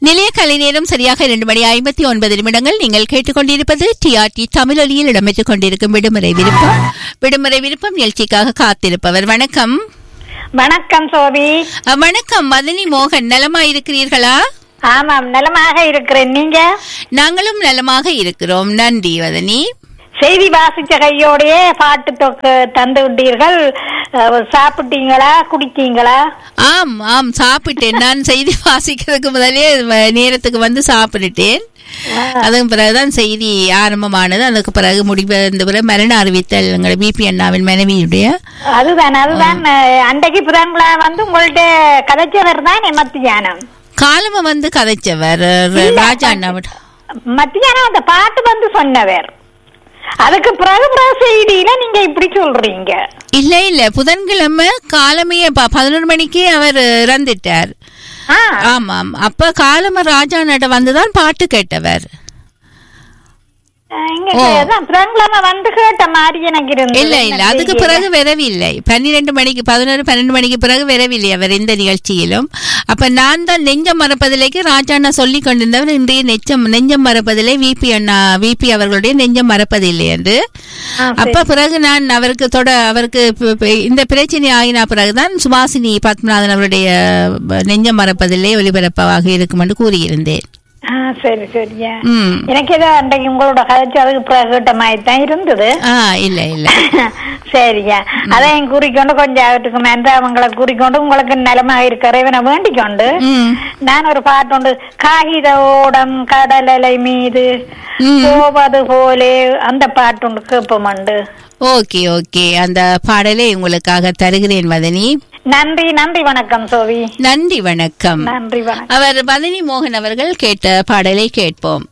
நிலைய கலை நேரம் சரியாக இரண்டு மணி ஐம்பத்தி ஒன்பது நிமிடங்கள் நீங்கள் கேட்டுக்கொண்டிருப்பது டிஆர்டி தமிழொலியில் இடம்பெற்றுக் கொண்டிருக்கும் விடுமுறை விருப்பம் விடுமுறை விருப்பம் நிகழ்ச்சிக்காக காத்திருப்பவர் வணக்கம் வணக்கம் சோபி அஹ், வணக்கம் மதனி மோகன் நலமா இருக்கிறீர்களா ஆமாம் நலமாக இருக்கிறேன் நீங்க நாங்களும் நலமாக இருக்கிறோம் நன்றி வதனி செய்தி வாசிச்ச கையோடயே பாட்டு தொக்கு தந்து விட்டீர்கள் அஹ், சாப்பிட்டீங்களா குடித்தீங்களா ஆம் ஆம் சாப்பிட்டேன் நான் செய்தி வாசிக்கிறதுக்கு முதலே வ- நேரத்துக்கு வந்து சாப்பிட்டுட்டேன் அதுக்கு பிறகுதான் செய்தி ஆரம்பமானது அதுக்கு பிறகு முடிவு இந்த பிறகு மரண அறிவித்தல் எங்கள் பிபி அண்ணாவின் மனைவியுடைய அதுதான் அதுதான் அஹ், அன்றைக்கு புதன்கிழமை வந்து உங்கள்ட்ட கதைச்சவர் தான் மத்தியானம் காலம வந்து கதைச்சவர் ர- ராஜா அண்ணாவிட மத்தியானம் அந்த பாட்டு வந்து சொன்னவர் அதுக்கு பிறகு பிறகு செய்தியில நீங்க இப்படி சொல்றீங்க இல்ல இல்ல புதன்கிழமை காலமே ப- பதினொரு மணிக்கே அவர் இறந்துட்டார் ஆ, ஆமாம் அப்ப காலம ராஜா நட வந்துதான் பாட்டு கேட்டவர் அஹ், இங்க ஓ. அதான் புதன்கிழமை வந்து கேட்ட மாதிரி எனக்கு இருந்தது இல்ல இல்ல என்ன அதுக்கு செய்ய? பிறகு வரவில்லை பன்னிரெண்டு மணிக்கு பதினொரு பன்னெண்டு மணிக்கு பிறகு வரவில்லை அவர் எந்த நிகழ்ச்சியிலும் அப்ப நான் தான் நெஞ்சம் மறப்பதிலேக்கு ராஜா அண்ணா சொல்லி கொண்டிருந்தவர் இன்றைய நெச்சம் நெஞ்சம் மறப்பதிலே விபி அண்ணா விபி அவர்களுடைய நெஞ்சம் மறப்பதில்லை என்று ஆ, அப்ப பிறகு நான் அவருக்கு தொட அவருக்கு ப- ப- இந்த பிரச்சனை ஆகின பிறகுதான் சுபாசினி பத்மநாதன் அவருடைய ப- நெஞ்சம் மறப்பதில்லை ஒலிபரப்பாக இருக்கும் என்று கூறியிருந்தேன் ஆ, சரி சரியா ம் எனக்கு ஏதோ அன்றைக்கு உங்களோட கதைச்சு அதுக்கு பிறகு கேட்ட மாதிரி தான் இருந்தது ஆ இல்ல இல்ல சரியா அதையும் குறிக்கொண்டு கொஞ்சம் அவற்றுக்கு மென்றாவங்களை குறிக்கொண்டு உங்களுக்கு நிலமாக இருக்கிறவனை வேண்டிக் கொண்டு ம் நான் ஒரு பாட்டு உண்டு காகித ஓடம் கடலலை மீது ம். போவது போலே அந்த பாட்டு உண்டு கேட்போம் ஓகே ஓகே அந்த பாடலை உங்களுக்காக தருகிறேன் மதனி நன்றி நன்றி வணக்கம் சோவி நன்றி வணக்கம் நன்றி வணக்கம் அவர் மதனி மோகன் அவர்கள் கேட்ட பாடலை கேட்போம்